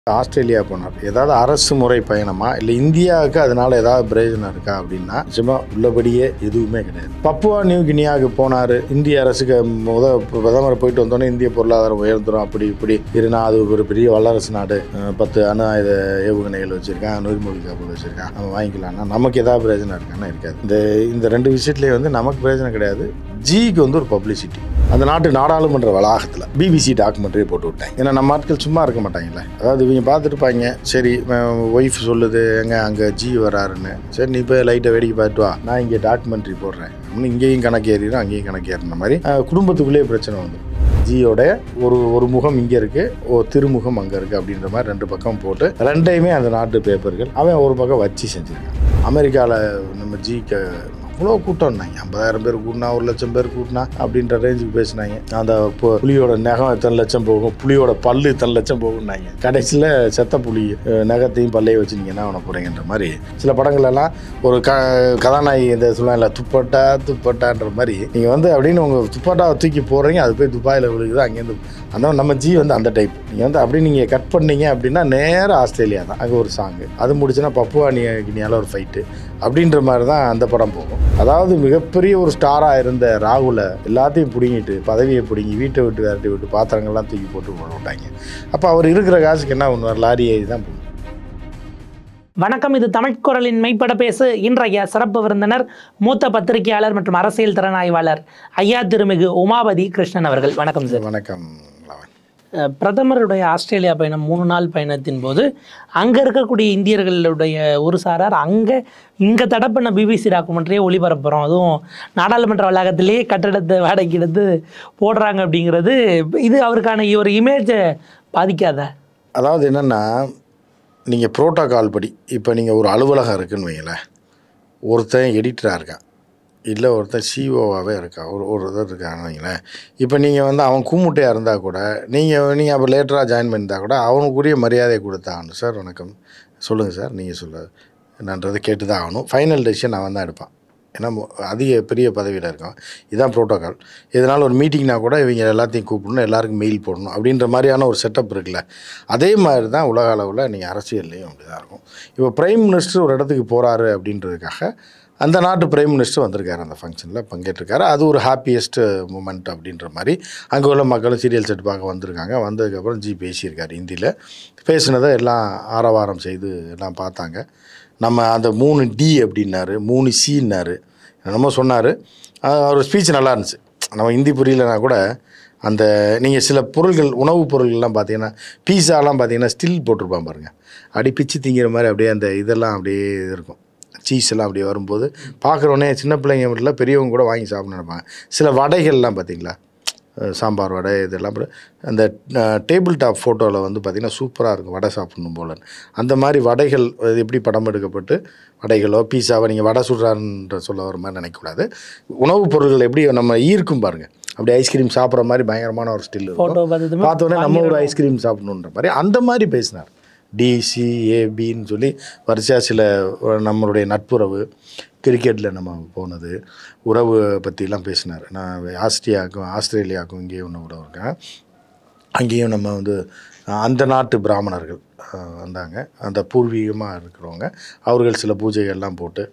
Australia போனார் ஏதாவது அரசு முறை பயணமா இல்லை இந்தியாவுக்கு அதனால ஏதாவது பிரயோஜனம் இருக்கா அப்படின்னா நிஜமா உள்ளபடியே எதுவுமே கிடையாது பப்புவா நியூ கினியாவுக்கு போனார் இந்திய அரசுக்கு முத பிரதமர் போயிட்டு வந்தோடனே இந்திய பொருளாதாரம் உயர்ந்துடும் அப்படி இப்படி இருந்தால் அது ஒரு பெரிய வல்லரசு நாடு அஹ் பத்து அணு ஆயுத ஏவுகணைகள் வச்சிருக்கான் நீர்மூழ்கி கப்பல் வச்சிருக்கான் நம்ம வாங்கிக்கலாம்னா நமக்கு ஏதாவது பிரயோஜனம் இருக்கான்னா இருக்காது இந்த இந்த ரெண்டு விஷயத்துலேயே வந்து நமக்கு பிரயோஜனம் கிடையாது ஜிக்கு வந்து ஒரு பப்ளிசிட்டி அந்த நாட்டு நாடாளுமன்ற வளாகத்தில் பிபிசி டாக்குமெண்ட்ரி போட்டு விட்டாங்க ஏன்னா நம்ம ஆட்கள் சும்மா இருக்க மாட்டாங்கல்ல அதாவது இவங்க பார்த்துருப்பாங்க சரி ஒய்ஃப் சொல்லுது எங்க அங்கே ஜி வராருன்னு சரி நீ போய் லைட்டை வேடிக்கை பார்த்துட்டு வா நான் இங்கே டாக்குமெண்ட்ரி போடுறேன் அப்படின்னு இங்கேயும் கணக்கு ஏறிடும் அங்கேயும் கணக்கு ஏறின மாதிரி அஹ், குடும்பத்துக்குள்ளேயே பிரச்சனை வந்து ஜியோட ஒரு ஒரு முகம் இங்கே இருக்கு ஒரு திருமுகம் அங்கே இருக்கு அப்படின்ற மாதிரி ரெண்டு பக்கம் போட்டு ரெண்டையுமே அந்த நாட்டு பேப்பர்கள் அவன் ஒரு பக்கம் வச்சு செஞ்சுருக்கான் அமெரிக்காவில் நம்ம ஜிக்கு அவ்வளோ கூட்டம்னாங்க ஐம்பதாயிரம் பேர் கூட்டினா ஒரு லட்சம் பேர் கூட்டினா அப்படின்ற ரேஞ்சுக்கு பேசினாங்க அந்த பு- புலியோட நகம் இத்தனை லட்சம் போகும் புலியோட பல்லு இத்தனை லட்சம் போகும்னாங்க கடைசியில் செத்த புலி அஹ், நகத்தையும் பல்லையும் வச்சு நீங்கள் என்ன பண்ண போகிறீங்கன்ற மாதிரி சில படங்கள் எல்லாம் ஒரு க கதாநாயகி இந்த சொல்லுவாங்கல்ல துப்பட்டா துப்பட்டான்ற மாதிரி நீங்கள் வந்து அப்படின்னு உங்கள் துப்பட்டாவை தூக்கி போடுறீங்க அது போய் துபாயில் விழுகுது அங்கேருந்து அந்த நம்ம ஜி வந்து அந்த டைப் நீங்கள் வந்து அப்படி நீங்கள் கட் பண்ணீங்க அப்படின்னா நேராக ஆஸ்திரேலியா தான் அங்கே ஒரு சாங்கு அது முடிச்சுன்னா பப்புவா நீ கினியால ஒரு ஃபைட்டு அப்படின்ற மாதிரி தான் அந்த படம் போகும் அதாவது மிகப்பெரிய ஒரு ஸ்டாராக இருந்த ராகுலை எல்லாத்தையும் பிடுங்கிட்டு பதவியை பிடுங்கி வீட்டை விட்டு விரட்டி விட்டு பாத்திரங்கள்லாம் தூக்கி போட்டு போட விட்டாங்க அப்போ அவர் இருக்கிற காசுக்கு என்ன பண்ணுவார் லாரி ஏறி தான் போகும் வணக்கம் இது தமிழ் குரலின் மெய்ப்பட பேசு இன்றைய சிறப்பு விருந்தினர் மூத்த பத்திரிகையாளர் மற்றும் அரசியல் திறனாய்வாளர் ஐயா திருமிகு உமாபதி கிருஷ்ணன் அவர்கள் வணக்கம் சார் வணக்கம் லவன். அஹ், பிரதமருடைய ஆஸ்திரேலியா பயணம் மூணு நாள் பயணத்தின் போது அங்கே இருக்கக்கூடிய இந்தியர்களுடைய ஒரு சாரார் அங்கே இங்கே தடை பண்ண பிபிசி டாக்குமெண்ட்ரியே ஒளிபரப்புகிறோம் அதுவும் நாடாளுமன்ற வளாகத்திலேயே கட்டடத்தை வாடகைக்கு எடுத்து போடுறாங்க அப்படிங்கிறது இது அவருக்கான ஒரு இமேஜை பாதிக்காத அதாவது என்னென்னா நீங்கள் புரோட்டோகால் படி இப்போ நீங்கள் ஒரு அலுவலகம் இருக்குன்னு வைங்களேன் ஒருத்தன் எடிட்டராக இருக்கான் இல்லை ஒருத்தன் சிஓவாகவே இருக்கான் ஒரு ஒரு இது இருக்கான்னு வைங்களேன் இப்போ நீங்கள் வந்து அவன் கூமுட்டையாக இருந்தால் கூட நீங்கள் நீங்கள் அப்போ லேட்டராக ஜாயின் பண்ணியிருந்தா கூட அவனுக்குரிய மரியாதையை கொடுத்தாகணும் சார் வணக்கம் சொல்லுங்கள் சார் நீங்கள் சொல்ல என்னன்றது கேட்டு தான் ஆகணும் ஃபைனல் டெசிஷன் அவன் தான் எடுப்பான் ஏன்னா மு- அதிக பெரிய பதவியில் இருக்கான் இதுதான் ப்ரோட்டோகால் இதனால் ஒரு மீட்டிங்னா கூட இவங்க எல்லாத்தையும் கூப்பிடணும் எல்லாருக்கும் மெயில் போடணும் அப்படின்ற மாதிரியான ஒரு செட்டப் இருக்குல்ல அதே மாதிரி தான் உலக அளவில் நீங்கள் அரசியல்லையும் அப்படி தான் இருக்கும் இப்போ பிரைம் மினிஸ்டர் ஒரு இடத்துக்கு போகிறாரு அப்படின்றதுக்காக அந்த நாட்டு பிரைம் மினிஸ்டர் வந்திருக்காரு அந்த ஃபங்க்ஷனில் பங்கேற்றிருக்காரு அது ஒரு ஹாப்பியஸ்ட் மூமெண்ட் அப்படின்ற மாதிரி அங்கே உள்ள மக்களும் சீரியல் செட் பார்க்க வந்திருக்காங்க வந்ததுக்கப்புறம் ஜி பேசியிருக்காரு ஹிந்தியில் பேசினதை எல்லாம் ஆரவாரம் செய்து எல்லாம் பார்த்தாங்க நம்ம அந்த மூணு டி அப்படின்னாரு மூணு சின்னாரு என்னமோ சொன்னார் அவர் ஸ்பீச் நல்லா இருந்துச்சு நம்ம ஹிந்தி புரியலனா கூட அந்த நீங்கள் சில பொருள்கள் உணவுப் பொருள்கள்லாம் பார்த்தீங்கன்னா பீஸாலாம் பார்த்தீங்கன்னா ஸ்டில் போட்டிருப்பான் பாருங்கள் அப்படி பிச்சு திங்கிற மாதிரி அப்படியே அந்த இதெல்லாம் அப்படியே இது இருக்கும் சீஸ் எல்லாம் அப்படியே வரும்போது பார்க்குறோன்னே சின்ன பிள்ளைங்க மட்டும் இல்ல, பெரியவங்க கூட வாங்கி சாப்பிட நினைப்பாங்க சில வடைகள்லாம் பார்த்தீங்களா அஹ் சாம்பார் வடை இதெல்லாம் கூட அந்த டேபிள் டாப் ஃபோட்டோவில் வந்து பார்த்திங்கன்னா சூப்பராக இருக்கும் வடை சாப்பிடணும் போல அந்த மாதிரி வடைகள் அது எப்படி படம் எடுக்கப்பட்டு வடைகளோ பீஸாவோ நீங்கள் வடை சுடுறாருன்ற சொல்ல வர மாதிரி நினைக்கக்கூடாது உணவுப் பொருட்கள் எப்படி நம்ம ஈர்க்கும் பாருங்கள் அப்படி ஐஸ்கிரீம் சாப்பிட்ற மாதிரி பயங்கரமான ஒரு ஸ்டில் இருக்கும் ஃபோட்டோ பார்த்ததுமே பார்த்தோன்னே நம்ம ஒரு ஐஸ்கிரீம் சாப்பிடணுன்ற மாதிரி அந்த மாதிரி பேசினார் டிசி ஏபின்னு சொல்லி வரிசையாக சில அஹ், நம்மளுடைய நட்புறவு கிரிக்கெட்டில் நம்ம போனது உறவு பற்றிலாம் பேசினார் நான் ஆஸ்திரியாவுக்கும் ஆஸ்திரேலியாவுக்கும் இங்கேயும் ஒன்று உறவு இருக்கேன் அங்கேயும் நம்ம வந்து அஹ், அந்த நாட்டு பிராமணர்கள் அஹ், வந்தாங்க அந்த பூர்வீகமாக இருக்கிறவங்க அவர்கள் சில பூஜைகள்லாம் போட்டு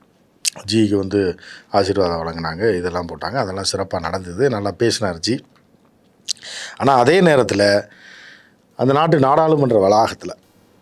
ஜிக்கு வந்து ஆசீர்வாதம் வழங்கினாங்க இதெல்லாம் போட்டாங்க அதெல்லாம் சிறப்பாக நடந்தது நல்லா பேசினார் ஜி ஆனால் அதே நேரத்தில் அந்த நாட்டு நாடாளுமன்ற வளாகத்தில்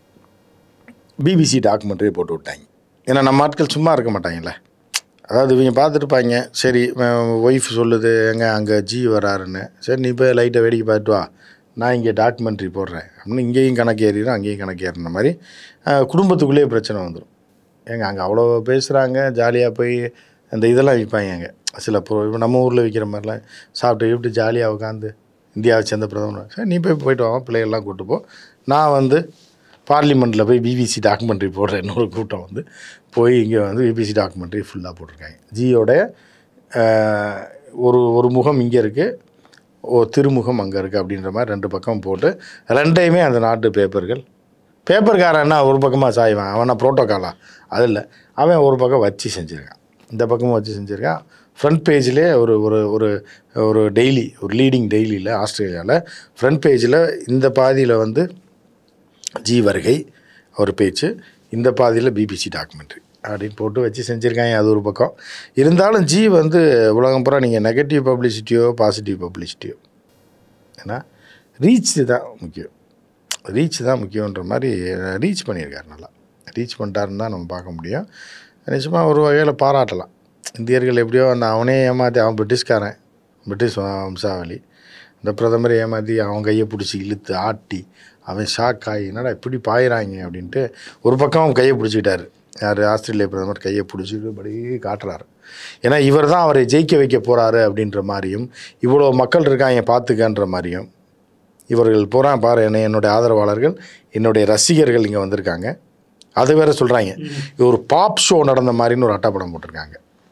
பிபிசி டாக்குமெண்ட்ரி போட்டு விட்டாங்க ஏன்னா நம்ம ஆட்கள் சும்மா இருக்க மாட்டாங்கல்ல அதாவது இவங்க பார்த்துருப்பாங்க சரி ஒய்ஃப் சொல்லுது எங்க அங்கே ஜி வராருன்னு சரி நீ போய் லைட்டை வேடிக்கை பார்த்துட்டு வா நான் இங்கே டாக்குமெண்ட்ரி போடுறேன் அப்படின்னு இங்கேயும் கணக்கு ஏறிடும் அங்கேயும் கணக்கு ஏறின மாதிரி அஹ், குடும்பத்துக்குள்ளேயே பிரச்சனை வந்துடும் ஏங்க அங்கே அவ்வளோ பேசுகிறாங்க ஜாலியாக போய் அந்த இதெல்லாம் விற்பாங்க அங்கே சில பொருள் இப்போ நம்ம ஊரில் விற்கிற மாதிரிலாம் சாப்பிட்டு இப்படி ஜாலியாக உட்காந்து இந்தியாவை சேர்ந்த பிரதமர் சரி நீ போய் போயிட்டு வாங்க பிள்ளைகள்லாம் கூப்பிட்டு போ நான் வந்து பார்லிமெண்ட்டில் போய் பிபிசி டாக்குமெண்ட்ரி போடுறேன்னு ஒரு கூட்டம் வந்து போய் இங்கே வந்து பிபிசி டாக்குமெண்ட்ரி ஃபுல்லாக போட்டிருக்காங்க ஜியோட அஹ், ஒரு ஒரு முகம் இங்கே இருக்குது ஓ திருமுகம் அங்கே இருக்குது அப்படின்ற மாதிரி ரெண்டு பக்கம் போட்டு ரெண்டையுமே அந்த நாட்டு பேப்பர்கள் பேப்பர்காரன் என்ன ஒரு பக்கமாக சாய்வான் அவனா ப்ரோட்டோக்காலா அது இல்லை அவன் ஒரு பக்கம் வச்சு செஞ்சுருக்கான் இந்த பக்கமும் வச்சு செஞ்சுருக்கான் ஃப்ரண்ட் பேஜ்லேயே ஒரு ஒரு ஒரு ஒரு டெய்லி ஒரு லீடிங் டெய்லியில் ஆஸ்திரேலியாவில் ஃப்ரண்ட் பேஜில் இந்த பாதியில் வந்து ஜி வருகை ஒரு பேச்சு இந்த பாதியில் பிபிசி டாக்குமெண்ட்ரி அப்படின்னு போட்டு வச்சு செஞ்சுருக்காங்க அது ஒரு பக்கம் இருந்தாலும் ஜி வந்து உலகம் பூரா நீங்கள் நெகட்டிவ் பப்ளிசிட்டியோ பாசிட்டிவ் பப்ளிசிட்டியோ ஏன்னா ரீச் தான் முக்கியம் ரீச் தான் முக்கியன்ற மாதிரி ரீச் பண்ணியிருக்காரு நல்லா ரீச் பண்ணிட்டாருன்னு தான் நம்ம பார்க்க முடியும் நிச்சயமாக ஒரு வகையில் பாராட்டலாம் இந்தியர்கள் எப்படியோ அந்த அவனே ஏமாற்றி அவன் பிரிட்டிஷ்காரன் பிரிட்டிஷ் வம்சாவளி இந்த பிரதமரை ஏமாற்றி அவன் கையை பிடிச்சி இழுத்து ஆட்டி அவன் ஷாக் ஆகி என்னடா இப்படி பாயிறாங்க அப்படின்ட்டு ஒரு பக்கம் அவன் கையை பிடிச்சிக்கிட்டாரு யார் ஆஸ்திரேலிய பிரதமர் கையை பிடிச்சிட்டு படி காட்டுறாரு ஏன்னா இவர் தான் அவரை ஜெயிக்க வைக்க போகிறாரு அப்படின்ற மாதிரியும் இவ்வளோ மக்கள் இருக்காங்க பார்த்துக்கன்ற மாதிரியும் இவர்கள் பூரா பாரு என்ன என்னுடைய ஆதரவாளர்கள் என்னுடைய ரசிகர்கள் இங்கே வந்திருக்காங்க அது வேற சொல்கிறாங்க இது ஒரு பாப் ஷோ நடந்த மாதிரின்னு ஒரு அட்டப்படம் போட்டிருக்காங்க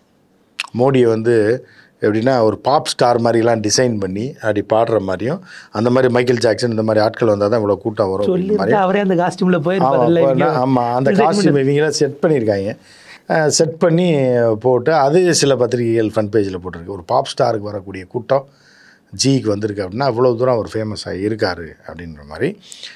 மோடியை வந்து எப்படின்னா ஒரு பாப் ஸ்டார் மாதிரிலாம் டிசைன் பண்ணி அப்படி பாடுற மாதிரியும் அந்த மாதிரி மைக்கேல் ஜாக்சன் இந்த மாதிரி ஆட்கள் வந்தால் தான் இவ்வளோ கூட்டம் வரும் அப்படின்ற மாதிரி சொல்லியிருந்தா அவரே அந்த காஸ்டியூமில் போயிருப்பாருல்ல ஆமாம் இங்க. ஆமாம் அந்த Design காஸ்டியூம் இவங்களாம் செட் பண்ணியிருக்காங்க செட் பண்ணி போட்டு அது சில பத்திரிகைகள் ஃப்ரண்ட் பேஜில் போட்டிருக்கு ஒரு பாப் ஸ்டாருக்கு வரக்கூடிய கூட்டம் ஜிக்கு வந்திருக்கு அப்படின்னா அவ்வளோ தூரம் அவர் ஃபேமஸாக இருக்கார் அப்படின்ற மாதிரி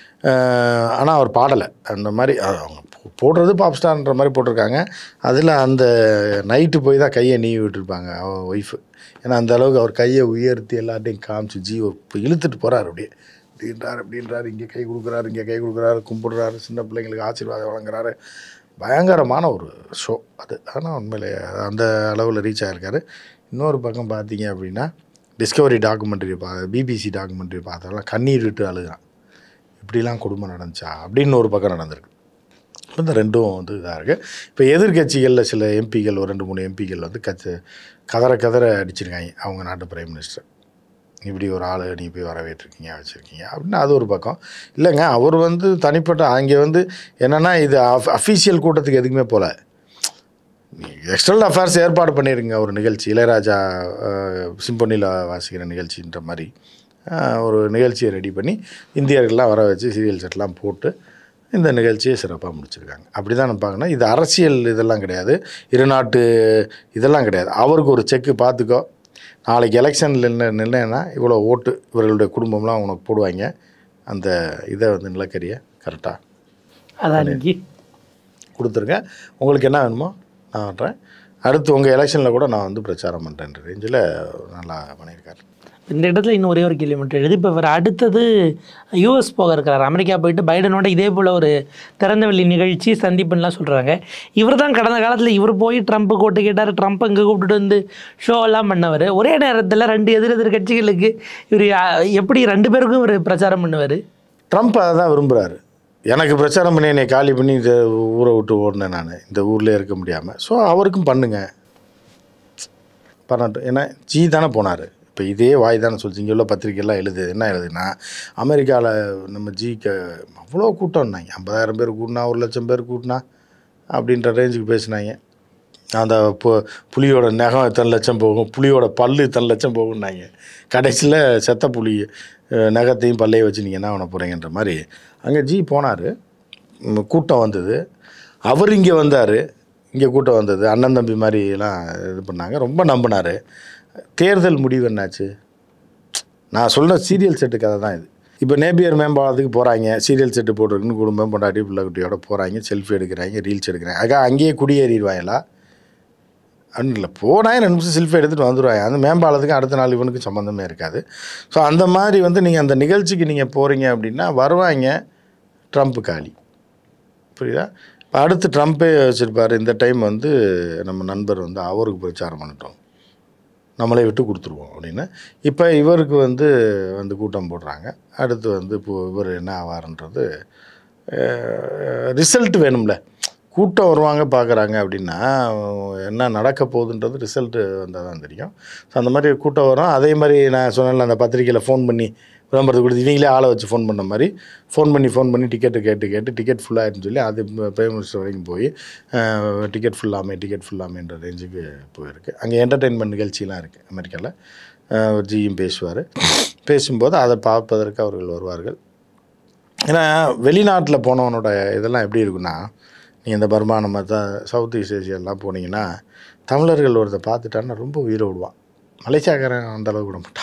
ஆனால் அவர் பாடலை அந்த மாதிரி அஹ், அவங்க போ- போடுறது பாப் ஸ்டார்ன்ற மாதிரி போட்டிருக்காங்க அதில் அந்த நைட்டு போய் தான் கையை நீவி விட்டுருப்பாங்க அவன் ஒய்ஃபு ஏன்னா அந்த அளவுக்கு அவர் கையை உயர்த்தி எல்லாத்தையும் காமிச்சு ஜி இப்போ இழுத்துட்டு போகிறார் அப்படியே இப்படின்றார் அப்படின்றாரு இங்கே கை கொடுக்குறாரு இங்கே கை கொடுக்குறாரு கும்பிடுறாரு சின்ன பிள்ளைங்களுக்கு ஆசீர்வாதம் வழங்குறாரு பயங்கரமான ஒரு ஷோ அது ஆனால் உண்மையிலே அந்த அளவில் ரீச் ஆகிருக்காரு இன்னொரு பக்கம் பார்த்தீங்க அப்படின்னா டிஸ்கவரி டாக்குமெண்ட்ரி பா பிபிசி டாக்குமெண்ட்ரி பார்த்தோம்னா கண்ணீர் விட்டு அழுகிறான் இப்படிலாம் குடும்பம் நடந்துச்சா அப்படின்னு ஒரு பக்கம் நடந்திருக்கு இப்போ இந்த ரெண்டும் வந்து இதாக இருக்குது இப்போ எதிர்க்கட்சிகளில் சில எம்பிகள் ஒரு ரெண்டு மூணு எம்பிகள் வந்து கச்சு கதற கதற அடிச்சிருக்காங்க அவங்க நாட்டு பிரைம் மினிஸ்டர் இப்படி ஒரு ஆள் நீ போய் வரவேற்றிருக்கீங்க வச்சுருக்கீங்க அப்படின்னு அது ஒரு பக்கம் இல்லைங்க அவர் வந்து தனிப்பட்ட அங்கே வந்து என்னென்னா இது அஃபீஷியல் கூட்டத்துக்கு எதுக்குமே போகல எக்ஸ்டர்னல் அஃபேர்ஸ் ஏற்பாடு பண்ணியிருங்க ஒரு நிகழ்ச்சி இளையராஜா சிம்பொனியில் வாசிக்கிற நிகழ்ச்சின்ற மாதிரி அஹ், ஒரு நிகழ்ச்சியை ரெடி பண்ணி இந்தியர்கள்லாம் வர வச்சு சீரியல் செட்லாம் போட்டு இந்த நிகழ்ச்சியை சிறப்பாக முடிச்சிருக்காங்க அப்படி தான் நம்ம பார்க்கணும் இது அரசியல் இதெல்லாம் கிடையாது இரு நாட்டு இதெல்லாம் கிடையாது அவருக்கு ஒரு செக்கு பார்த்துக்கோ நாளைக்கு எலெக்ஷனில் நின்று நின்னேன்னா இவ்வளோ ஓட்டு இவர்களுடைய குடும்பம்லாம் உனக்கு போடுவாங்க அந்த இதை வந்து நிலக்கரியை கரெக்டாக அதான் இன்னைக்கு கொடுத்துருங்க உங்களுக்கு என்ன வேணுமோ நான் வர்றேன் அடுத்து உங்கள் எலெக்ஷனில் கூட நான் வந்து பிரச்சாரம் பண்ணுறேன்ற ரேஞ்சில் நல்லா பண்ணியிருக்காரு இந்த இடத்துல இன்னும் ஒரே ஒரு கேள்வி மட்டும் எழுது இப்போ இவர் அடுத்தது யூஎஸ் போக இருக்கிறார் அமெரிக்கா போயிட்டு பைடனோட இதே போல் ஒரு திறந்தவெளி நிகழ்ச்சி சந்திப்புலாம் சொல்கிறாங்க இவர் தான் கடந்த காலத்தில் இவர் போய் ட்ரம்ப் கோட்டு கேட்டார் ட்ரம்ப் இங்கே கூப்பிட்டுட்டு வந்து ஷோ எல்லாம் பண்ணவர் ஒரே நேரத்தில் ரெண்டு எதிர் எதிர் கட்சிகளுக்கு இவர் எப்படி ரெண்டு பேருக்கும் இவர் பிரச்சாரம் பண்ணுவார் ட்ரம்ப் அதை தான் விரும்புகிறாரு எனக்கு பிரச்சாரம் பண்ணி என்னை காலி பண்ணி இந்த ஊரை விட்டு ஓடினேன் நான் இந்த ஊரில் இருக்க முடியாமல் ஸோ அவருக்கும் பண்ணுங்க பண்ணட்டும் ஏன்னா ஜி தானே போனார் இப்போ இதே வாய் தானே சொல்லிச்சு இங்கே உள்ள பத்திரிக்கைலாம் எழுது என்ன எழுதுனா அமெரிக்காவில் நம்ம ஜிக்கு அவ்வளோ கூட்டம்னாங்க ஐம்பதாயிரம் பேர் கூட்டினா ஒரு லட்சம் பேர் கூட்டினா அப்படின்ற ரேஞ்சுக்கு பேசினாங்க அந்த பு புலியோட நகம் இத்தனை லட்சம் போகும் புலியோட பல்லு இத்தனை லட்சம் போகும்னாங்க கடைசியில் செத்த புலி அஹ், நகத்தையும் பல்லையும் வச்சு நீங்கள் என்ன பண்ண போகிறீங்கன்ற மாதிரி அங்கே ஜி போனார் கூட்டம் வந்தது அவர் இங்கே வந்தார் இங்கே கூட்டம் வந்தது அண்ணன் தம்பி மாதிரி எல்லாம் இது பண்ணாங்க ரொம்ப நம்பினார் தேர்தல் முடிவு என்னாச்சு நான் சொல்கிற சீரியல் செட்டு கதை தான் இது இப்போ நேபியர் மேம்பாலத்துக்கு போகிறாங்க சீரியல் செட்டு போட்டிருக்குன்னு குடும்பம் பொண்டாட்டி பிள்ளை குட்டியோட போகிறாங்க செல்ஃபி எடுக்கிறாங்க ரீல்ஸ் எடுக்கிறாங்க ஆக அங்கேயே குடியேறிடுவாங்களா அப்படின்னு இல்லை போனால் ரெண்டு நிமிஷம் செல்ஃபி எடுத்துகிட்டு வந்துடுவாங்க அந்த மேம்பாலத்துக்கு அடுத்த நாள் இவனுக்கு சம்மந்தமே இருக்காது ஸோ அந்த மாதிரி வந்து நீங்கள் அந்த நிகழ்ச்சிக்கு நீங்கள் போகிறீங்க அப்படின்னா வருவாங்க ட்ரம்ப் காலி புரியுதா இப்போ அடுத்து ட்ரம்ப்பே வச்சுருப்பார் இந்த டைம் வந்து நம்ம நண்பர் வந்து அவருக்கு பிரச்சாரம் பண்ணட்டும் நம்மளே விட்டு கொடுத்துருவோம் அப்படின்னு இப்போ இவருக்கு வந்து வந்து கூட்டம் போடுறாங்க அடுத்து வந்து இப்போ இவர் என்ன ஆவார்ன்றது ரிசல்ட் வேணும்ல கூட்டம் வருவாங்க பார்க்குறாங்க அப்படின்னா என்ன நடக்க போகுதுன்றது ரிசல்ட்டு வந்தால் தான் தெரியும் ஸோ அந்த மாதிரி கூட்டம் வரும் அதே மாதிரி நான் சொன்னேன்ல அந்த பத்திரிக்கையில் ஃபோன் பண்ணி விளம்பரத்துக்கு கொடுத்து இவங்களே ஆளை வச்சு ஃபோன் பண்ண மாதிரி ஃபோன் பண்ணி ஃபோன் பண்ணி டிக்கெட்டு கேட்டு கேட்டு டிக்கெட் ஃபுல்லாகிடுன்னு சொல்லி அது பிரைம் மினிஸ்டர் வரைக்கும் போய் டிக்கெட் ஃபுல்லாமே டிக்கெட் ஃபுல்லாமேன்ற ரேஞ்சுக்கு போயிருக்கு அங்கே என்டர்டெயின்மெண்ட் நிகழ்ச்சிலாம் இருக்குது அமெரிக்காவில் ஜியும் பேசுவார் பேசும்போது அதை பார்ப்பதற்கு அவர்கள் வருவார்கள் ஏன்னா வெளிநாட்டில் போனவனோட இதெல்லாம் எப்படி இருக்குன்னா நீ இந்த பர்மா நம்ம த சவுத் ஈஸ்ட் ஏஷியாலாம் போனீங்கன்னா தமிழர்கள் ஒருத்தர் பார்த்துட்டான்னா ரொம்ப உயிரை விடுவான் மலேசியாக்காரன் அந்த அளவுக்கு விட மாட்டான்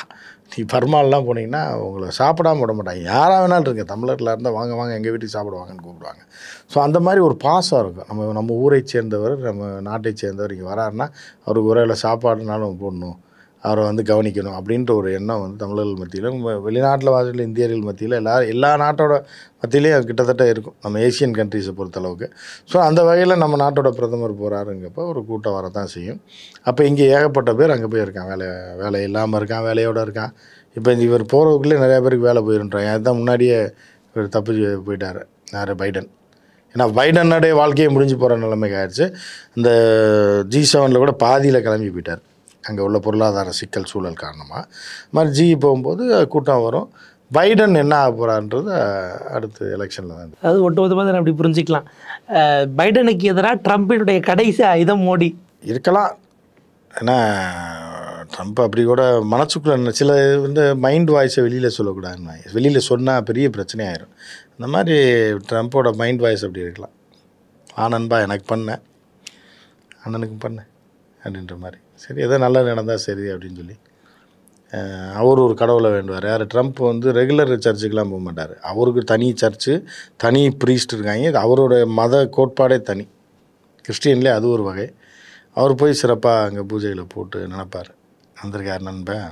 நீ பர்மாலெலாம் போனீங்கன்னா உங்களை சாப்பிடாம விட மாட்டாங்க யாராக வேணாலும் இருங்க தமிழரில் இருந்தால் வாங்க வாங்க எங்கள் வீட்டுக்கு சாப்பிடுவாங்கன்னு கூப்பிடுவாங்க ஸோ அந்த மாதிரி ஒரு பாசம் இருக்கும் நம்ம நம்ம ஊரை சேர்ந்தவர் நம்ம நாட்டை சேர்ந்தவர் இங்கே வராருன்னா அவருக்கு ஒரே சாப்பாடுனாலும் போடணும் அவரை வந்து கவனிக்கணும் அப்படின்ற ஒரு எண்ணம் வந்து தமிழர்கள் மத்தியிலும் வெளிநாட்டில் வாழ்கிற இந்தியர்கள் மத்தியில் எல்லா எல்லா நாட்டோட மத்தியிலையும் அது கிட்டத்தட்ட இருக்கும் நம்ம ஏசியன் கண்ட்ரிஸை பொறுத்தளவுக்கு ஸோ அந்த வகையில் நம்ம நாட்டோட பிரதமர் போகிறாருங்கப்போ ஒரு கூட்டம் வரதான் செய்யும் அப்போ இங்கே ஏகப்பட்ட பேர் அங்கே போய் இருக்கான் வேலை வேலை இல்லாமல் இருக்கான் வேலையோடு இருக்கான் இப்போ இந்த இவர் போகிறதுக்குள்ளே நிறையா பேருக்கு வேலை போயிருன்றாங்க அதுதான் முன்னாடியே இவர் தப்பிச்சு போயிட்டார் யார் பைடன் ஏன்னா பைடனுடைய வாழ்க்கையை முடிஞ்சு போகிற நிலைமைக்கு ஆயிடுச்சு இந்த ஜி செவனில் கூட பாதியில் கிளம்பி போயிட்டார் அங்கே உள்ள பொருளாதார சிக்கல் சூழல் காரணமாக மாதிரி ஜி போகும்போது கூட்டம் வரும் பைடன் என்ன ஆக போகிறான்றது அடுத்து எலெக்ஷனில் தான் அதாவது ஒட்டுமொத்தமாக நம்ம அப்படி புரிஞ்சுக்கலாம் அஹ் பைடனுக்கு எதிராக ட்ரம்பினுடைய கடைசி ஆயுதம் மோடி இருக்கலாம் ஏன்னா ட்ரம்ப் அப்படி கூட மனசுக்குள்ள சில வந்து மைண்ட் வாய்ஸை வெளியில் சொல்லக்கூடாதுன்னு வெளியில் சொன்னால் பெரிய பிரச்சனையாயிரும் அந்த மாதிரி ட்ரம்ப்போட மைண்ட் வாய்ஸ் அப்படி இருக்கலாம் ஆ நண்பா எனக்கு பண்ணேன் அண்ணனுக்கு பண்ணேன் அப்படின்ற மாதிரி சரி ஏதோ நல்லது நடந்தால் சரி அப்படின்னு சொல்லி அஹ், அவர் ஒரு கடவுளை வேண்டுவார் யார் ட்ரம்ப் வந்து ரெகுலர் சர்ச்சுக்கெலாம் போக மாட்டார் அவருக்கு தனி சர்ச்சு தனி ப்ரீஸ்ட் இருக்காங்க இது அவரோட மத கோட்பாடே தனி கிறிஸ்டியன்லேயே அது ஒரு வகை அவர் போய் சிறப்பாக அங்கே பூஜைகளை போட்டு நினைப்பார் வந்திருக்கார் நண்பன்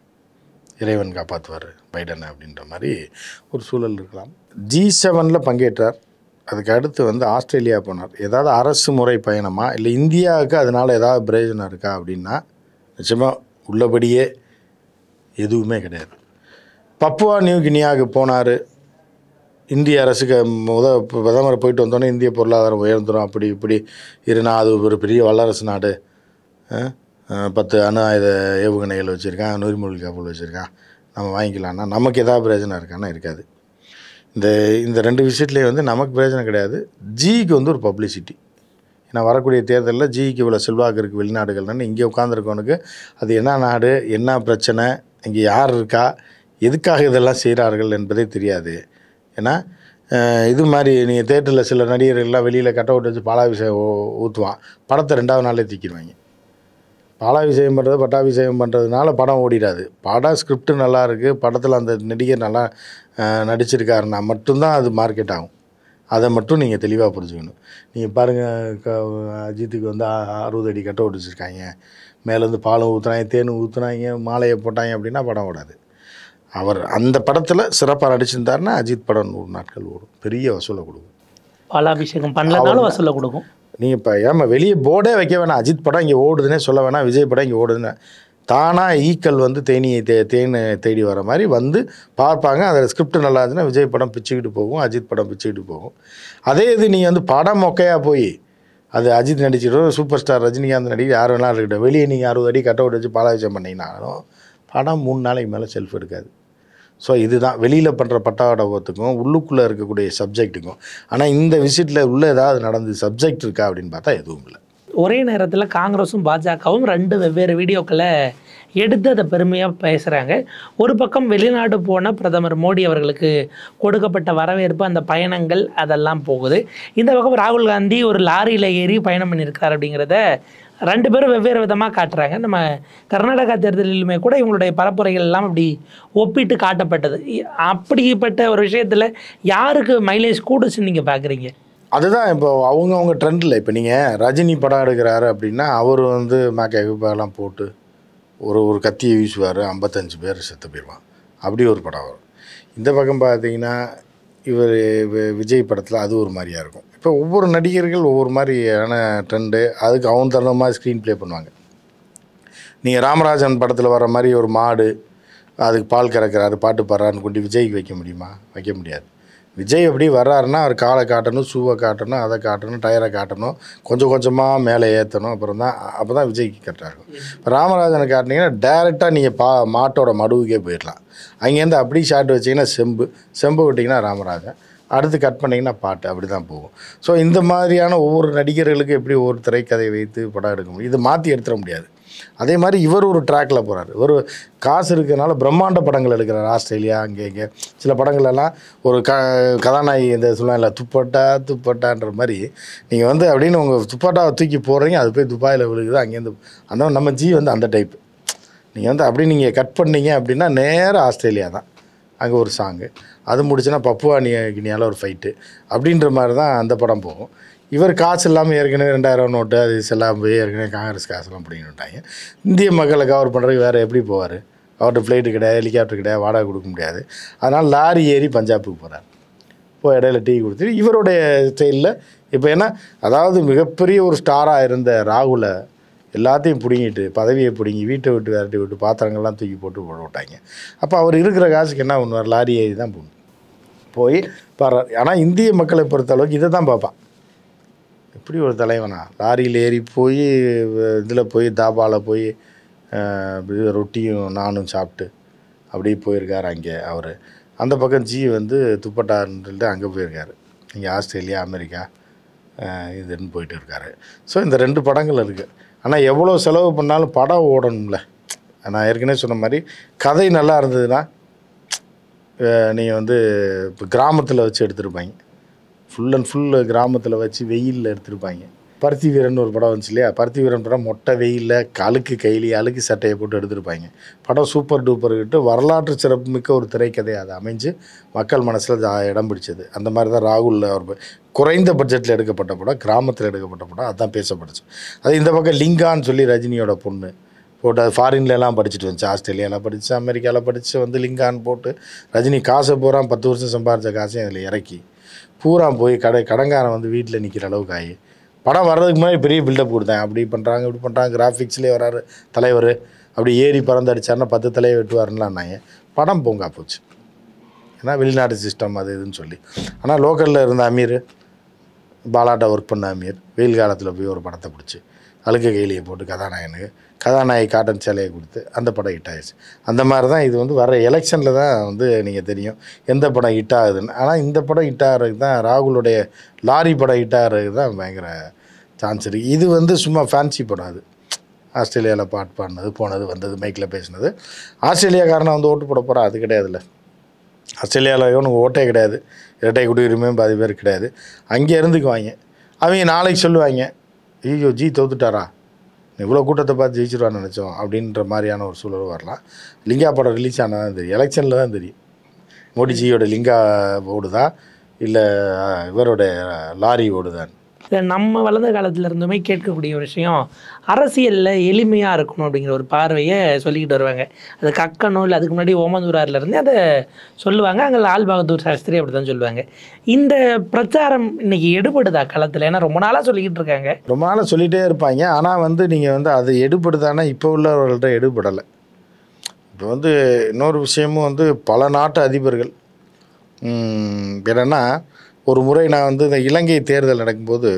இறைவன் காப்பாற்றுவார் பைடன் அப்படின்ற மாதிரி ஒரு சூழல் இருக்கலாம் ஜி செவனில் பங்கேற்றார் அதுக்கு அடுத்து வந்து ஆஸ்திரேலியா போனார் ஏதாவது அரசு முறை பயணமா இல்லை இந்தியாவுக்கு அதனால் ஏதாவது பிரயோஜனம் இருக்கா அப்படின்னா நிச்சயமாக உள்ளபடியே எதுவுமே கிடையாது பப்புவா நியூ கினியாவுக்கு போனார் இந்திய அரசுக்கு முத பிரதமர் போயிட்டு வந்தோடனே இந்திய பொருளாதாரம் உயர்ந்துடும் அப்படி இப்படி இருனா அது ஒரு பெரிய வல்லரசு நாடு அஹ், அஹ், பத்து அணு ஆயுத ஏவுகணைகள் வச்சுருக்கான் நூறுமூழ்கி கப்பல் வச்சுருக்கான் நம்ம வாங்கிக்கலாம்னா நமக்கு ஏதாவது பிரயோஜனம் இருக்கான்னா இருக்காது இந்த இந்த ரெண்டு விஷயத்துலேயும் வந்து நமக்கு பிரயோஜனம் கிடையாது ஜிக்கு வந்து ஒரு பப்ளிசிட்டி ஏன்னா வரக்கூடிய தேர்தலில் ஜிக்கு இவ்வளோ செல்வாக்கு இருக்குது வெளிநாடுகள்னு இங்கே உட்காந்துருக்கவனுக்கு அது என்ன நாடு என்ன பிரச்சனை இங்கே யார் இருக்கா எதுக்காக இதெல்லாம் செய்கிறார்கள் என்பதே தெரியாது ஏன்னா அஹ், இது மாதிரி நீங்கள் தேட்டரில் சில நடிகர்கள்லாம் வெளியில் கட்ட விட்டு வச்சு பாலாபிஷேகம் ஊ- ஊற்றுவான் படத்தை ரெண்டாவது நாளே தூக்கிடுவாங்க பாலாபிஷேகம் பண்ணுறது பட்டாபிஷேகம் பண்ணுறதுனால படம் ஓடிடாது படம் ஸ்கிரிப்ட் நல்லா இருக்குது படத்தில் அந்த நடிகர் நல்லா அஹ், நடிச்சிருக்காருன்னா மட்டும்தான் அது மார்க்கெட் ஆகும் அதை மட்டும் நீங்கள் தெளிவாக புரிஞ்சுக்கணும் நீங்கள் பாருங்கள் க அஜித்துக்கு வந்து அ- அறுபது அடி கட்ட வச்சுருக்காங்க மேலேருந்து பாலும் ஊற்றுனாங்க தேன் ஊற்றுனாங்க மாலையை போட்டாங்க அப்படின்னா படம் ஓடாது அவர் அந்த படத்தில் சிறப்பாக நடிச்சிருந்தாருன்னா அஜித் படம் நூறு நாட்கள் ஓடும் பெரிய வசூலை கொடுக்கும் பாலாபிஷேகம் பண்ணலனாலும் வசூலை கொடுக்கும் நீங்கள் இப்போ ஏமா வெளியே போர்டே வைக்க வேணாம் அஜித் படம் இங்கே ஓடுதுன்னே சொல்ல வேணாம் விஜய் படம் இங்கே ஓடுதுன்னு தானாக ஈக்கள் வந்து தேனியை தே தேன் தேடி வர மாதிரி வந்து பார்ப்பாங்க அதில் ஸ்கிரிப்ட் நல்லா இருந்துச்சுன்னா விஜய் படம் பிச்சுக்கிட்டு போகும் அஜித் படம் பிச்சுக்கிட்டு போகும் அதே இது நீங்கள் வந்து படம் மொக்கையாக போய் அது அஜித் நடிச்சிட்டோ சூப்பர் ஸ்டார் ரஜினிகாந்த் நடிகை யார் வேணாலும் இருக்கட்டும் வெளியே நீங்கள் அறுபது அடி கட் அவுட் வச்சு பாலாபிஷேகம் பண்ணிங்கனாலும் படம் மூணு நாளைக்கு மேலே செல்ஃப் எடுக்காது ஸோ இதுதான் வெளியில் பண்ணுற பட்டாவடத்துக்கும் உள்ளுக்குள்ளே இருக்கக்கூடிய சப்ஜெக்ட்டுக்கும் ஆனால் இந்த விஷயத்தில் உள்ள ஏதாவது நடந்து சப்ஜெக்ட் இருக்கா அப்படின்னு பார்த்தா எதுவும் இல்லை ஒரே நேரத்தில் காங்கிரஸும் பாஜகவும் ரெண்டு வெவ்வேறு வீடியோக்களை எடுத்து அதை பெருமையாக பேசுகிறாங்க ஒரு பக்கம் வெளிநாடு போன பிரதமர் மோடி அவர்களுக்கு கொடுக்கப்பட்ட வரவேற்பு அந்த பயணங்கள் அதெல்லாம் போகுது இந்த பக்கம் ராகுல் காந்தி ஒரு லாரியில் ஏறி பயணம் பண்ணியிருக்கார் அப்படிங்கிறத ரெண்டு பேரும் வெவ்வேறு விதமாக காட்டுறாங்க நம்ம கர்நாடகா தேர்தலிலுமே கூட இவங்களுடைய பரப்புரைகள் எல்லாம் அப்படி ஒப்பிட்டு காட்டப்பட்டது இ- அப்படிப்பட்ட ஒரு விஷயத்தில் யாருக்கு மைலேஜ் கூடுச்சுன்னு நீங்கள் பார்க்குறீங்க அதுதான் இப்போ அவங்கவுங்க ட்ரெண்டில் இப்போ நீங்கள் ரஜினி படம் எடுக்கிறாரு அப்படின்னா அவர் வந்து மேக்க எகுப்பாலாம் போட்டு ஒரு ஒரு கத்தியை வீசுவார் ஐம்பத்தஞ்சு பேர் செத்து போயிடுவான் அப்படி ஒரு படம் வரும் இந்த பக்கம் பார்த்தீங்கன்னா இவர் விஜய் படத்தில் அது ஒரு மாதிரியாக இருக்கும் இப்போ ஒவ்வொரு நடிகர்கள் ஒவ்வொரு மாதிரியான ட்ரெண்டு அதுக்கு அவன் தகுந்த மாதிரி ஸ்க்ரீன் ப்ளே பண்ணுவாங்க நீங்கள் ராமராஜன் படத்தில் வர மாதிரி ஒரு மாடு அதுக்கு பால் கறக்கிறாரு பாட்டு பாடுறாருன்னு கொண்டு விஜய்க்கு வைக்க முடியுமா வைக்க முடியாது விஜய் எப்படி வர்றாருன்னா அவர் காலை காட்டணும் ஷூவை காட்டணும் அதை காட்டணும் டயரை காட்டணும் கொஞ்சம் கொஞ்சமாக மேலே ஏற்றணும் அப்புறம் தான் அப்போ தான் விஜய்க்கு கரெக்டாக இருக்கும் இப்போ ராமராஜனை காட்டினீங்கன்னா டேரெக்டாக நீங்கள் பா மாட்டோட மடுவுக்கே போயிடலாம் அங்கேருந்து அப்படி ஷாட் வச்சிங்கன்னா செம்பு செம்பு விட்டிங்கன்னா ராமராஜன் அடுத்து கட் பண்ணிங்கன்னா பாட்டு அப்படி தான் போகும் ஸோ இந்த மாதிரியான ஒவ்வொரு நடிகர்களுக்கு எப்படி ஒவ்வொரு திரைக்கதை வைத்து படம் எடுக்க முடியும் இது மாற்றி எடுத்துட முடியாது அதே மாதிரி இவர் ஒரு ட்ராக்கில் போகிறார் ஒரு காசு இருக்கிறனால பிரம்மாண்ட படங்கள் எடுக்கிறார் ஆஸ்திரேலியா அங்கே இங்கே சில படங்கள்லாம் ஒரு க கதாநாயகி இந்த சொல்லுவாங்கல்ல துப்பட்டா துப்பட்டான்ற மாதிரி நீங்கள் வந்து அப்படின்னு உங்கள் துப்பட்டாவை தூக்கி போடுறீங்க அது போய் துபாயில் விழுகுது அங்கேருந்து அந்த நம்ம ஜி வந்து அந்த டைப் நீங்கள் வந்து அப்படி நீங்கள் கட் பண்ணீங்க அப்படின்னா நேராக ஆஸ்திரேலியா தான் அங்கே ஒரு சாங்கு அது முடிச்சுன்னா பப்புவா நிய கினியாவில் ஒரு ஃபைட்டு அப்படின்ற மாதிரி தான் அந்த படம் போகும் இவர் காசு இல்லாமல் ஏற்கனவே ரெண்டாயிரம் நோட்டு அது எல்லாம் போய் ஏற்கனவே காங்கிரஸ் காசுலாம் பிடிங்கிட்டு விட்டாங்க இந்திய மக்களை கவர் பண்ணுறதுக்கு வேறு எப்படி போவார் அவர்கிட்ட ஃப்ளைட்டு கிடையாது ஹெலிகாப்டர் கிடையாது வாடகை கொடுக்க முடியாது அதனால் லாரி ஏறி பஞ்சாபுக்கு போகிறார் போய் இடையில டீ கொடுத்துட்டு இவருடைய ஸ்டைலில் இப்போ என்ன அதாவது மிகப்பெரிய ஒரு ஸ்டாராக இருந்த ராகுலை எல்லாத்தையும் பிடுங்கிட்டு பதவியை பிடுங்கி வீட்டை விட்டு விரட்டி விட்டு பாத்திரங்கள்லாம் தூக்கி போட்டு போட விட்டாங்க அப்போ அவர் இருக்கிற காசுக்கு என்ன பண்ணுவார் லாரி ஏறி தான் போகணும் போய் பாடுறார் ஆனால் இந்திய மக்களை பொறுத்த அளவுக்கு இதை தான் பார்ப்பான் எப்படி ஒரு தலைவனா லாரியில் ஏறி போய் இதில் போய் தாபாவில் போய் அஹ், இது ரொட்டியும் நானும் சாப்பிட்டு அப்படியே போயிருக்கார் அங்கே அவர் அந்த பக்கம் ஜி வந்து துப்பட்டான்ட்டு அங்கே போயிருக்காரு இங்கே ஆஸ்திரேலியா அமெரிக்கா அஹ், இதுன்னு போயிட்டு இருக்காரு ஸோ இந்த ரெண்டு படங்கள் இருக்குது ஆனால் எவ்வளோ செலவு பண்ணாலும் படம் ஓடணும்ல நான் ஏற்கனவே சொன்ன மாதிரி கதை நல்லா இருந்ததுன்னா நீங்கள் வந்து இப்போ கிராமத்தில் வச்சு எடுத்திருப்பாங்க ஃபுல் அண்ட் ஃபுல் கிராமத்தில் வச்சு வெயிலில் எடுத்திருப்பாங்க பருத்தி வீரன் ஒரு படம் வந்துச்சு இல்லையா பருத்தி வீரன் படம் மொட்டை வெயிலில் அழுக்கு கைலி அழுக்கு சட்டையை போட்டு எடுத்திருப்பாங்க படம் சூப்பர் டூப்பர் கிட்ட வரலாற்று சிறப்புமிக்க ஒரு திரைக்கதை அது அமைஞ்சு மக்கள் மனசில் இடம் பிடிச்சது அந்த மாதிரி தான் ராகுல் அவர் ப- குறைந்த பட்ஜெட்டில் எடுக்கப்பட்ட படம் கிராமத்தில் எடுக்கப்பட்ட படம் அதுதான் பேசப்பட்டுச்சு அது இந்த பக்கம் லிங்கான்னு சொல்லி ரஜினியோட பொண்ணு போட்டு அது ஃபாரின்ல எல்லாம் படிச்சுட்டு வந்துச்சு ஆஸ்திரேலியாவில் படிச்சு அமெரிக்காவில் படித்து வந்து லிங்கான் போட்டு ரஜினி காசை பூரா பத்து வருஷம் சம்பாரித்த காசையும் அதில் இறக்கி பூரா போய் கடை கடங்காரன் வந்து வீட்டில் நிற்கிற அளவுக்கு ஆகி படம் வர்றதுக்கு முன்னாடி பெரிய பில்டப் கொடுத்தேன் அப்படி பண்ணுறாங்க இப்படி பண்ணுறாங்க கிராஃபிக்ஸ்லேயே வராரு தலைவர் அப்படி ஏறி பறந்து அடிச்சாருன்னா பத்து தலையை வெட்டுவாருன்னாங்க படம் பொங்கா போச்சு ஏன்னா வெளிநாட்டு சிஸ்டம் அது இதுன்னு சொல்லி ஆனால் லோக்கலில் இருந்த அமீர் பாலாட்ட ஒர்க் பண்ண அமீர் வெயில் காலத்தில் போய் ஒரு படத்தை பிடிச்சி அழுக்க கைலியை போட்டு கதாநாயகனுக்கு கதாநாயகி காட்டன் சேலையை கொடுத்து அந்த படம் ஹிட் ஆயிடுச்சு அந்த மாதிரி தான் இது வந்து வர எலெக்ஷனில் தான் வந்து நீங்கள் தெரியும் எந்த படம் ஹிட் ஆகுதுன்னு ஆனால் இந்த படம் ஹிட் ஆகிறதுக்கு தான் ராகுலுடைய லாரி படம் ஹிட் ஆகிறதுக்கு தான் பயங்கர சான்ஸ் இருக்குது இது வந்து சும்மா ஃபேன்சி படம் அது ஆஸ்திரேலியாவில் பாட்டு பாடினது போனது வந்தது மைக்கில் பேசினது ஆஸ்திரேலியாக்காரனை வந்து ஓட்டு போட போகிறா அது கிடையாதுல்ல ஆஸ்திரேலியாவில் இவனுக்கு ஓட்டே கிடையாது இரட்டை குடியுரிமையும் பாதி பேர் கிடையாது அங்கே இருந்துக்குவாங்க அவங்க நாளைக்கு சொல்லுவாங்க ஐயோ ஜி தோத்துட்டாரா இவ்வளோ கூட்டத்தை பார்த்து ஜெயிச்சிருவான்னு நினச்சோம் அப்படின்ற மாதிரியான ஒரு சூழல் வரலாம் லிங்கா படம் ரிலீஸ் ஆனால் தான் தெரியும் எலெக்ஷனில் தான் தெரியும் மோடிஜியோட லிங்கா ஓடுதா இல்லை இவரோட லாரி ஓடுதான் இதை நம்ம வளர்ந்த காலத்துல இருந்துமே கேட்கக்கூடிய ஒரு விஷயம் அரசியலில் எளிமையாக இருக்கணும் அப்படிங்கிற ஒரு பார்வையை சொல்லிக்கிட்டு வருவாங்க அது கக்கணும் இல்லை அதுக்கு முன்னாடி ஓமந்தூரார்ல இருந்து அதை சொல்லுவாங்க அங்கே லால் பகதூர் சாஸ்திரி அப்படி தான் சொல்லுவாங்க இந்த பிரச்சாரம் இன்னைக்கு எடுபடுதா களத்தில் ஏன்னா ரொம்ப நாளாக சொல்லிக்கிட்டு இருக்காங்க ரொம்ப நாளாக சொல்லிகிட்டே இருப்பாங்க ஆனால் வந்து நீங்கள் வந்து அது எடுபடுதானா இப்போ உள்ளவர்கள்ட்ட எடுபடலை இப்போ வந்து இன்னொரு விஷயமும் வந்து பல நாட்டு அதிபர்கள் ம், என்னன்னா ஒரு முறை நான் வந்து இந்த இலங்கை தேர்தல் நடக்கும்போது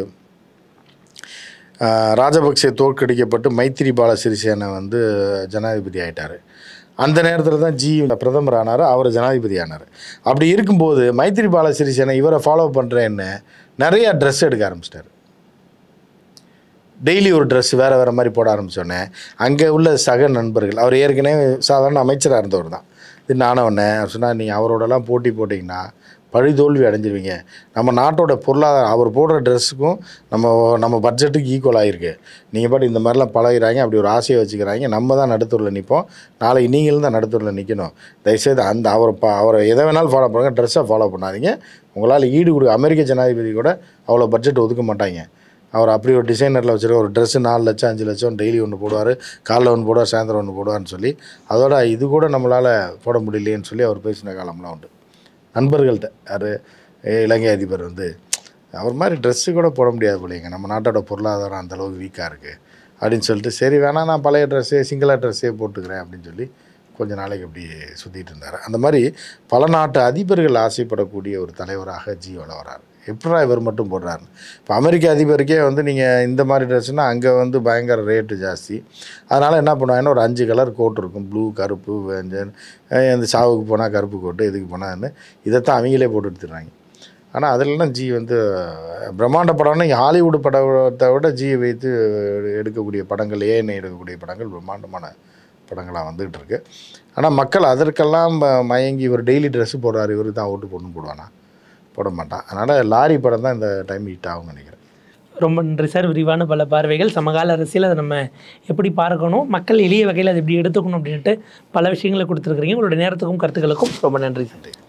ஆ, ராஜபக்சே தோற்கடிக்கப்பட்டு மைத்திரிபால சிறிசேனா வந்து ஜனாதிபதி ஆயிட்டார் அந்த நேரத்தில் தான் ஜி பிரதமர் ஆனார் அவர் ஜனாதிபதி ஆனார் அப்படி இருக்கும்போது மைத்திரிபால சிறிசேனா இவரை ஃபாலோ பண்ணுறேன்னு நிறையா ட்ரெஸ் எடுக்க ஆரம்பிச்சிட்டாரு டெய்லி ஒரு ட்ரெஸ் வேறு வேறு மாதிரி போட ஆரம்பித்தோடனே அங்கே உள்ள சக நண்பர்கள் அவர் ஏற்கனவே சாதாரண அமைச்சராக இருந்தவர் தான் இது நானவனே அவர் சொன்னால் நீங்கள் அவரோடலாம் போட்டி போட்டிங்கன்னா பழி தோல்வி அடைஞ்சிருவீங்க நம்ம நாட்டோட பொருளாதாரம் அவர் போடுற ட்ரெஸ்ஸுக்கும் நம்ம நம்ம பட்ஜெட்டுக்கு ஈக்குவல் ஆகிருக்கு நீங்கள் பாட்டு இந்த மாதிரிலாம் பழகிறாங்க அப்படி ஒரு ஆசையை வச்சுக்கிறாங்க நம்ம தான் நடுத்தூரில் நிற்போம் நாளைக்கு நீங்களும் தான் நடுத்தூரில் நிற்கணும் தயவுசெய்து அந்த அவர் ப அவரை எதை வேணாலும் ஃபாலோ பண்ணுங்க ட்ரெஸ்ஸை ஃபாலோ பண்ணாதீங்க உங்களால் ஈடு கொடு அமெரிக்க ஜனாதிபதி கூட அவ்வளோ பட்ஜெட் ஒதுக்க மாட்டாங்க அவர் அப்படி ஒரு டிசைனரில் வச்சுருக்க ஒரு ட்ரெஸ்ஸு நாலு லட்சம் அஞ்சு லட்சம் டெய்லி ஒன்று போடுவார் காலைல ஒன்று போடுவார் சாயந்தரம் ஒன்று போடுவார்னு சொல்லி அதோட இது கூட நம்மளால் போட முடியலையேன்னு சொல்லி அவர் பேசின காலம்லாம் உண்டு நண்பர்கள்ட்ட யார் இலங்கை அதிபர் வந்து அவர் மாதிரி ட்ரெஸ்ஸு கூட போட முடியாது போலீங்க நம்ம நாட்டோட பொருளாதாரம் அந்த அளவுக்கு வீக்காக இருக்குது அப்படின்னு சொல்லிட்டு சரி வேணா நான் பழைய ட்ரெஸ்ஸே சிங்களா ட்ரெஸ்ஸே போட்டுக்கிறேன் அப்படின்னு சொல்லி கொஞ்ச நாளைக்கு அப்படி சுற்றிட்டு இருந்தார் அந்த மாதிரி பல நாட்டு அதிபர்கள் ஆசைப்படக்கூடிய ஒரு தலைவராக ஜி வளர்றார் எப்படா இவர் மட்டும் போடுறாரு இப்போ அமெரிக்க அதிபருக்கே வந்து நீங்கள் இந்த மாதிரி ட்ரெஸ்னால் அங்கே வந்து பயங்கர ரேட்டு ஜாஸ்தி அதனால் என்ன பண்ணுவாங்கன்னா ஒரு அஞ்சு கலர் கோட் இருக்கும் ப்ளூ கருப்பு வேஞ்சன் அஹ் இந்த சாவுக்கு போனால் கருப்பு கோட்டு இதுக்கு போனான்னு இதைத்தான் அவங்களே போட்டு எடுத்துடுறாங்க ஆனால் அதிலலாம் ஜி வந்து பிரம்மாண்ட படம்னா இங்க ஹாலிவுட் படத்தை விட ஜியை வைத்து எடுக்கக்கூடிய படங்கள் ஏஎன்ஐ எடுக்கக்கூடிய படங்கள் பிரம்மாண்டமான படங்களாக வந்துகிட்டு இருக்கு ஆனால் மக்கள் அதற்கெல்லாம் ம- மயங்கி இவர் டெய்லி ட்ரெஸ்ஸு போடுறாரு இவர் தான் ஓட்டு போடணும் போடுவானா போட மாட்டான் அதனால் லாரி படம் தான் இந்த டைம் ஹிட் ஆகும்னு நினைக்கிறேன் ரொம்ப நன்றி சார் விரிவான பல பார்வைகள் சமகால அரசியல் அதை நம்ம எப்படி பார்க்கணும் மக்கள் எளிய வகையில் அதை எப்படி எடுத்துக்கணும் அப்படின்ட்டு பல விஷயங்களை கொடுத்துருக்குறீங்க உங்களுடைய நேரத்துக்கும் கருத்துக்களுக்கும் ரொம்ப நன்றி சார்